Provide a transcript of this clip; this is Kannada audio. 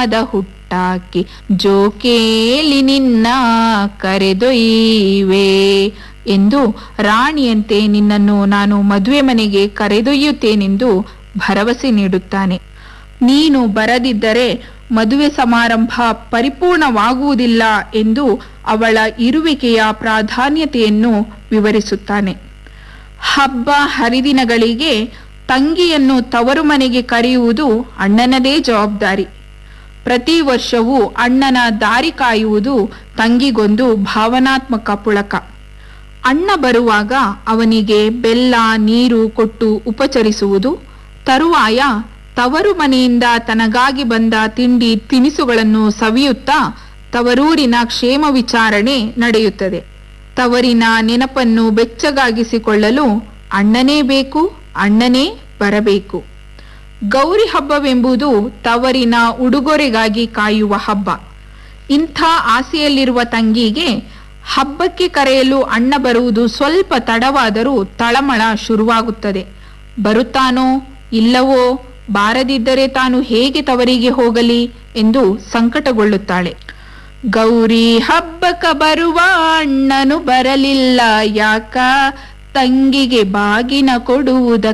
ಅದ ಹುಟ್ಟಾಕಿ ಜೋಕೇಲಿ ನಿನ್ನ ಕರೆದೊಯ್ಯುವೆ ಎಂದು ರಾಣಿಯಂತೆ ನಿನ್ನನ್ನು ನಾನು ಮದುವೆ ಮನೆಗೆ ಕರೆದೊಯ್ಯುತ್ತೇನೆಂದು ಭರವಸೆ ನೀಡುತ್ತಾನೆ ನೀನು ಬರದಿದ್ದರೆ ಮದುವೆ ಸಮಾರಂಭ ಪರಿಪೂರ್ಣವಾಗುವುದಿಲ್ಲ ಎಂದು ಅವಳ ಇರುವಿಕೆಯ ಪ್ರಾಧಾನ್ಯತೆಯನ್ನು ವಿವರಿಸುತ್ತಾನೆ ಹಬ್ಬ ಹರಿದಿನಗಳಿಗೆ ತಂಗಿಯನ್ನು ತವರು ಮನೆಗೆ ಕರೆಯುವುದು ಅಣ್ಣನದೇ ಜವಾಬ್ದಾರಿ ಪ್ರತಿ ವರ್ಷವೂ ಅಣ್ಣನ ದಾರಿ ಕಾಯುವುದು ತಂಗಿಗೊಂದು ಭಾವನಾತ್ಮಕ ಪುಳಕ ಅಣ್ಣ ಬರುವಾಗ ಅವನಿಗೆ ಬೆಲ್ಲ ನೀರು ಕೊಟ್ಟು ಉಪಚರಿಸುವುದು ತರುವಾಯ ತವರು ಮನೆಯಿಂದ ತನಗಾಗಿ ಬಂದ ತಿಂಡಿ ತಿನಿಸುಗಳನ್ನು ಸವಿಯುತ್ತಾ ತವರೂರಿನ ಕ್ಷೇಮ ವಿಚಾರಣೆ ನಡೆಯುತ್ತದೆ ತವರಿನ ನೆನಪನ್ನು ಬೆಚ್ಚಗಾಗಿಸಿಕೊಳ್ಳಲು ಅಣ್ಣನೇ ಬೇಕು ಅಣ್ಣನೇ ಬರಬೇಕು ಗೌರಿ ಹಬ್ಬವೆಂಬುದು ತವರಿನ ಉಡುಗೊರೆಗಾಗಿ ಕಾಯುವ ಹಬ್ಬ ಇಂಥ ಆಸೆಯಲ್ಲಿರುವ ತಂಗಿಗೆ ಹಬ್ಬಕ್ಕೆ ಕರೆಯಲು ಅಣ್ಣ ಬರುವುದು ಸ್ವಲ್ಪ ತಡವಾದರೂ ತಳಮಳ ಶುರುವಾಗುತ್ತದೆ ಬರುತ್ತಾನೋ ಇಲ್ಲವೋ ಬಾರದಿದ್ದರೆ ತಾನು ಹೇಗೆ ತವರಿಗೆ ಹೋಗಲಿ ಎಂದು ಸಂಕಟಗೊಳ್ಳುತ್ತಾಳೆ ಗೌರಿ ಹಬ್ಬಕ್ಕ ಬರುವ ಅಣ್ಣನು ಬರಲಿಲ್ಲ ಯಾಕ ತಂಗಿಗೆ ಬಾಗಿನ ಕೊಡುವುದ